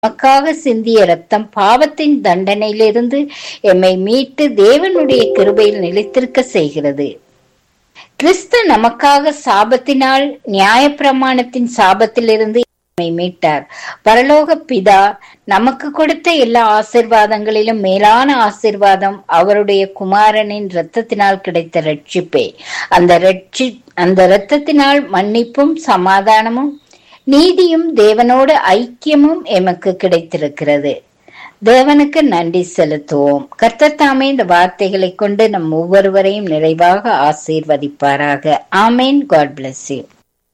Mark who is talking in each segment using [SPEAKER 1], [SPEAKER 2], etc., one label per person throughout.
[SPEAKER 1] நமக்காக சிந்திய ரத்தம் பாவத்தின் தண்டனையிலிருந்து எம்மை மீட்டு தேவனுடைய கிருபையில் நிலைத்திருக்க செய்கிறது கிறிஸ்து நமக்காக சாபத்தினால் நியாயப்பிரமாணத்தின் சாபத்திலிருந்து நம்மை மீட்டார் பரலோக பிதா நமக்கு கொடுத்த எல்லா ஆசிர்வாதங்களிலும் மேலான ஆசிர்வாதம் அவருடைய குமாரனின் இரத்தத்தினால் கிடைத்த ரட்சிப்பே அந்த ரட்சி அந்த இரத்தத்தினால் மன்னிப்பும் சமாதானமும் நீதியும் தேவனோடு ஐக்கியமும் எமக்கு கிடைத்திருக்கிறது தேவனுக்கு நன்றி செலுத்துவோம் கர்த்தர் தாமே இந்த வார்த்தைகளை கொண்டு நம் ஒவ்வொருவரையும் நிறைவாக ஆசீர்வதிப்பாராக ஆமேன் காட் பிளஸ் யூ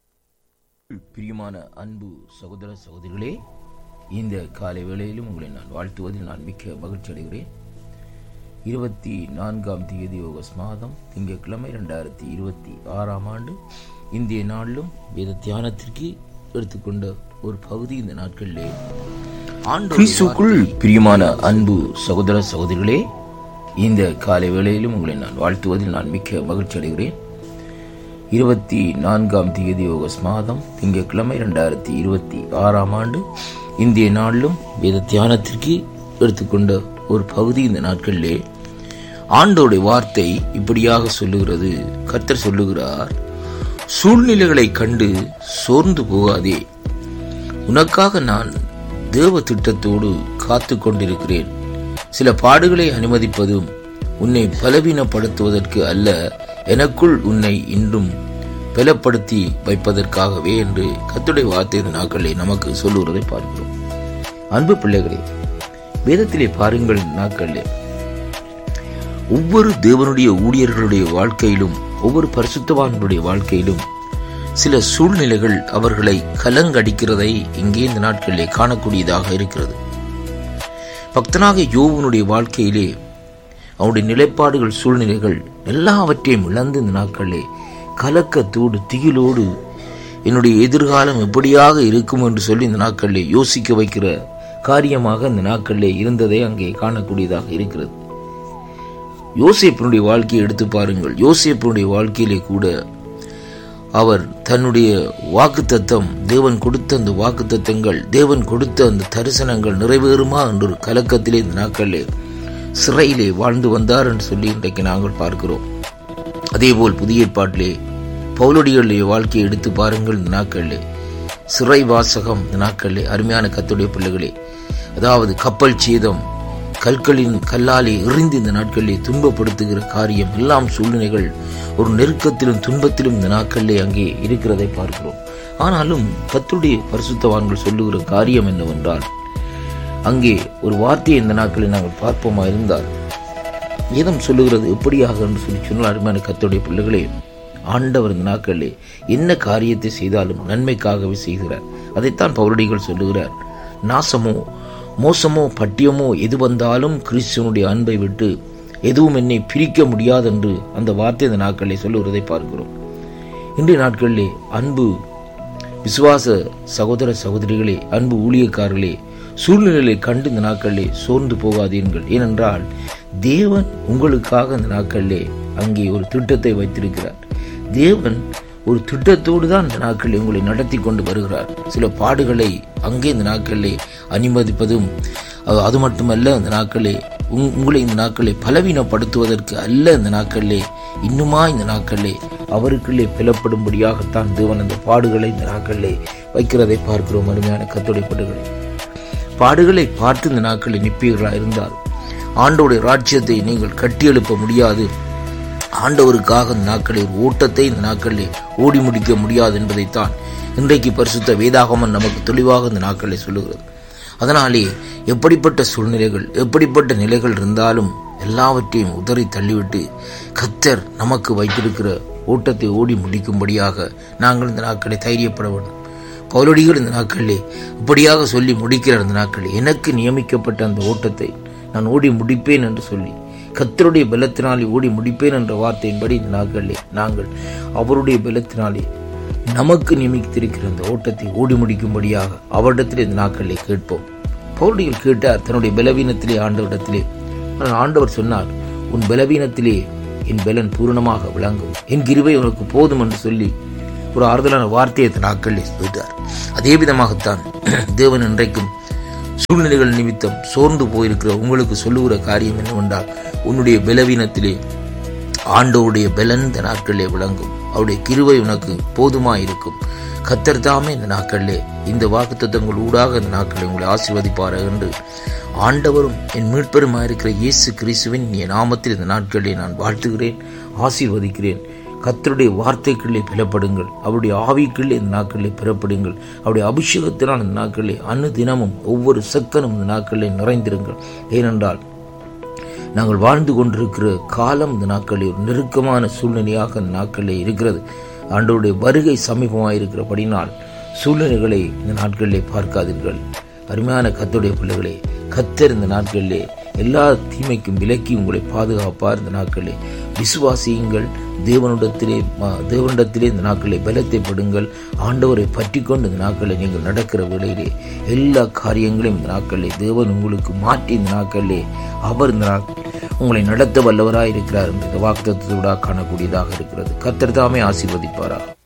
[SPEAKER 2] பிரியமான அன்பு சகோதர சகோதரிகளே இந்த காலை வேளையிலும் உங்களை நான் வாழ்த்துவதில் நான் மிக்க மகிழ்ச்சி அடைகிறேன் இருபத்தி நான்காம் தேதி ஆகஸ்ட் மாதம் திங்கட்கிழமை ரெண்டாயிரத்தி இருபத்தி ஆறாம் ஆண்டு இந்திய நாளிலும் வேத தியானத்திற்கு எடுத்துக்கொண்ட ஒரு பகுதி இந்த நாட்களிலே கிறிஸ்துக்குள் பிரியமான அன்பு சகோதர சகோதரிகளே இந்த காலை வேளையிலும் உங்களை நான் வாழ்த்துவதில் நான் மிக்க மகிழ்ச்சி அடைகிறேன் இருபத்தி நான்காம் தேதி ஆகஸ்ட் மாதம் திங்கட்கிழமை ரெண்டாயிரத்தி இருபத்தி ஆறாம் ஆண்டு இந்திய நாளிலும் வேத தியானத்திற்கு எடுத்துக்கொண்ட ஒரு பகுதி இந்த நாட்களிலே ஆண்டோடைய வார்த்தை இப்படியாக சொல்லுகிறது கர்த்தர் சொல்லுகிறார் சூழ்நிலைகளை கண்டு சோர்ந்து போகாதே உனக்காக நான் தேவ திட்டத்தோடு காத்து கொண்டிருக்கிறேன் சில பாடுகளை அனுமதிப்பதும் உன்னை பலவீனப்படுத்துவதற்கு அல்ல எனக்குள் உன்னை இன்றும் பலப்படுத்தி வைப்பதற்காகவே என்று கத்துடைய வார்த்தை நாட்களை நமக்கு சொல்லுகிறதை பார்க்கிறோம் அன்பு பிள்ளைகளே வேதத்திலே பாருங்கள் நாட்களிலே ஒவ்வொரு தேவனுடைய ஊழியர்களுடைய வாழ்க்கையிலும் ஒவ்வொரு பரிசுத்தவான்களுடைய வாழ்க்கையிலும் சில சூழ்நிலைகள் அவர்களை கலங்கடிக்கிறதை இங்கே இந்த நாட்களிலே காணக்கூடியதாக இருக்கிறது பக்தனாக யோவனுடைய வாழ்க்கையிலே அவனுடைய நிலைப்பாடுகள் சூழ்நிலைகள் எல்லாவற்றையும் இழந்து இந்த நாட்களிலே கலக்கத்தோடு திகிலோடு என்னுடைய எதிர்காலம் எப்படியாக இருக்கும் என்று சொல்லி இந்த நாட்களிலே யோசிக்க வைக்கிற காரியமாக இந்த நாட்களிலே இருந்ததை அங்கே காணக்கூடியதாக இருக்கிறது யோசேப்பினுடைய வாழ்க்கையை எடுத்து பாருங்கள் யோசேப்பினுடைய வாழ்க்கையிலே கூட அவர் தன்னுடைய வாக்கு தத்தம் தேவன் கொடுத்த அந்த வாக்கு தத்தங்கள் தேவன் கொடுத்த அந்த தரிசனங்கள் நிறைவேறுமா என்ற ஒரு கலக்கத்திலே இந்த நாட்களிலே சிறையிலே வாழ்ந்து வந்தார் என்று சொல்லி இன்றைக்கு நாங்கள் பார்க்கிறோம் அதேபோல் புதிய ஏற்பாட்டிலே பௌலடிகளுடைய வாழ்க்கையை எடுத்து பாருங்கள் இந்த நாட்களிலே சிறை வாசகம் இந்த நாட்களிலே அருமையான கத்துடைய பிள்ளைகளே அதாவது கப்பல் சேதம் கற்களின் கல்லாலே எறிந்து இந்த நாட்களிலே துன்பப்படுத்துகிற காரியம் எல்லாம் சூழ்நிலைகள் ஒரு நெருக்கத்திலும் துன்பத்திலும் இந்த நாட்களிலே அங்கே இருக்கிறதை பார்க்கிறோம் ஆனாலும் கத்துடைய பரிசுத்தவான்கள் சொல்லுகிற காரியம் என்னவென்றால் அங்கே ஒரு வார்த்தையை இந்த நாட்களில் நாங்கள் பார்ப்போமா இருந்தால் வேதம் சொல்லுகிறது எப்படியாக என்று சொல்லி சொன்னால் அருமையான கத்துடைய பிள்ளைகளே ஆண்டவர் இந்த நாட்களிலே என்ன காரியத்தை செய்தாலும் நன்மைக்காகவே செய்கிறார் அதைத்தான் பௌரடிகள் சொல்லுகிறார் நாசமோ மோசமோ பட்டியமோ எது வந்தாலும் கிறிஸ்துவனுடைய அன்பை விட்டு எதுவும் என்னை பிரிக்க முடியாது என்று அந்த வார்த்தை இந்த நாட்களிலே சொல்லுகிறதை பார்க்கிறோம் இன்றைய நாட்களிலே அன்பு விசுவாச சகோதர சகோதரிகளே அன்பு ஊழியக்காரர்களே சூழ்நிலைகளை கண்டு இந்த நாட்களிலே சோர்ந்து போகாதீர்கள் ஏனென்றால் தேவன் உங்களுக்காக இந்த நாட்களிலே அங்கே ஒரு திட்டத்தை வைத்திருக்கிறார் தேவன் ஒரு திட்டத்தோடு தான் இந்த நாட்களில் உங்களை நடத்தி கொண்டு வருகிறார் சில பாடுகளை அங்கே இந்த நாட்களிலே அனுமதிப்பதும் அது மட்டுமல்ல இந்த நாட்களே உங்களை இந்த நாட்களை பலவீனப்படுத்துவதற்கு அல்ல இந்த நாட்களிலே இன்னுமா இந்த நாட்களிலே அவருக்குள்ளே பிளப்படும்படியாகத்தான் தேவன் அந்த பாடுகளை இந்த நாட்களிலே வைக்கிறதை பார்க்கிறோம் அருமையான கத்துடைய பாடுகளை பாடுகளை பார்த்து இந்த நாட்களில் நிற்பீர்களா இருந்தால் ஆண்டோடைய ராஜ்யத்தை நீங்கள் கட்டியெழுப்ப முடியாது ஆண்டவருக்காக இந்த நாட்களில் ஓட்டத்தை இந்த நாட்களில் ஓடி முடிக்க முடியாது என்பதைத்தான் இன்றைக்கு பரிசுத்த வேதாகமன் நமக்கு தெளிவாக இந்த நாட்களில் சொல்லுகிறது அதனாலே எப்படிப்பட்ட சூழ்நிலைகள் எப்படிப்பட்ட நிலைகள் இருந்தாலும் எல்லாவற்றையும் உதறி தள்ளிவிட்டு கத்தர் நமக்கு வைத்திருக்கிற ஓட்டத்தை ஓடி முடிக்கும்படியாக நாங்கள் இந்த நாட்களை தைரியப்பட வேண்டும் பௌலடிகள் இந்த நாட்களிலே இப்படியாக சொல்லி முடிக்கிற அந்த நாட்களில் எனக்கு நியமிக்கப்பட்ட அந்த ஓட்டத்தை நான் ஓடி முடிப்பேன் என்று சொல்லி கத்தருடைய பலத்தினாலே ஓடி முடிப்பேன் என்ற வார்த்தையின்படி இந்த நாட்களிலே நாங்கள் அவருடைய பலத்தினாலே நமக்கு நியமித்திருக்கிற அந்த ஓட்டத்தை ஓடி முடிக்கும்படியாக அவரிடத்தில் இந்த நாட்களிலே கேட்போம் பௌரடிகள் கேட்டார் தன்னுடைய பலவீனத்திலே ஆண்டவரிடத்திலே ஆண்டவர் சொன்னார் உன் பலவீனத்திலே என் பலன் பூரணமாக விளங்கும் என் கிருவை உனக்கு போதும் என்று சொல்லி ஒரு ஆறுதலான வார்த்தையை நாட்களில் சொல்லிட்டார் அதே விதமாகத்தான் தேவன் இன்றைக்கும் சூழ்நிலைகள் நிமித்தம் சோர்ந்து போயிருக்கிற உங்களுக்கு சொல்லுகிற காரியம் என்னவென்றால் உன்னுடைய பலவீனத்திலே ஆண்டவருடைய பலன் இந்த நாட்களிலே விளங்கும் அவருடைய கிருவை உனக்கு போதுமாயிருக்கும் கத்தர் தாமே இந்த நாட்களிலே இந்த வாக்குத்தத்தங்கள் ஊடாக இந்த நாட்களை உங்களை ஆசீர்வதிப்பார் என்று ஆண்டவரும் என் மீட்பெருமாயிருக்கிற இயேசு கிறிஸ்துவின் என் நாமத்தில் இந்த நாட்களிலே நான் வாழ்த்துகிறேன் ஆசீர்வதிக்கிறேன் கத்தருடைய வார்த்தைகளிலே பிளப்படுங்கள் அவருடைய ஆவிக்குள்ளே இந்த நாட்களிலே பிறப்படுங்கள் அவருடைய அபிஷேகத்தினால் இந்த நாட்களிலே அணு தினமும் ஒவ்வொரு செக்கனும் இந்த நாட்களிலே நிறைந்திருங்கள் ஏனென்றால் நாங்கள் வாழ்ந்து கொண்டிருக்கிற காலம் இந்த நாட்களில் ஒரு நெருக்கமான சூழ்நிலையாக இந்த நாட்களில் இருக்கிறது ஆண்டவருடைய வருகை சமீபமாக இருக்கிறபடினால் சூழ்நிலைகளை இந்த நாட்களிலே பார்க்காதீர்கள் அருமையான கத்தருடைய பிள்ளைகளே கத்தர் இந்த நாட்களிலே எல்லா தீமைக்கும் விலக்கி உங்களை பாதுகாப்பார் இந்த நாட்களிலே விசுவாசியுங்கள் தேவனிடத்திலே தேவனிடத்திலே இந்த நாட்களை பலத்தை படுங்கள் ஆண்டவரை பற்றி கொண்டு இந்த நாட்களை நீங்கள் நடக்கிற வேளையிலே எல்லா காரியங்களையும் இந்த நாட்களிலே தேவன் உங்களுக்கு மாற்றி இந்த நாட்களிலே அவர் இந்த உங்களை நடத்த வல்லவராய் இருக்கிறார் இந்த வாக்குத்தத்தோட காணக்கூடியதாக இருக்கிறது கத்தர் தாமே ஆசீர்வதிப்பாராக